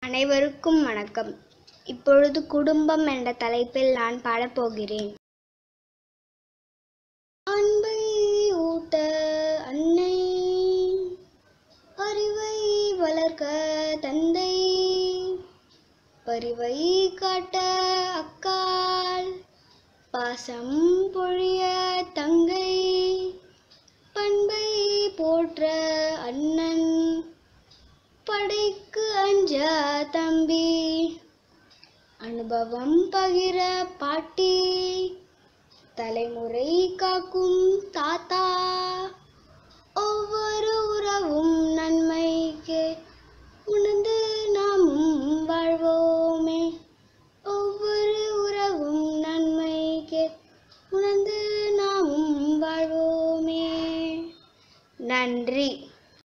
அனைவருக்கும் வணக்கம் இப்பொழுது குடும்பம் என்ற தலைப்பில் நான் பாடப்போகிறேன் அன்பை ஊட்ட அன்னை அறிவை வளர்க்க தந்தை பரிவை காட்ட அக்கால் பாசம் பொழிய தங்கை பண்பை போற்ற அண்ணன் படைக்கு அஞ்ச தம்பி அனுபவம் பகிர பாட்டி தலைமுறை காக்கும் தாத்தா ஒவ்வொரு உறவும் நன்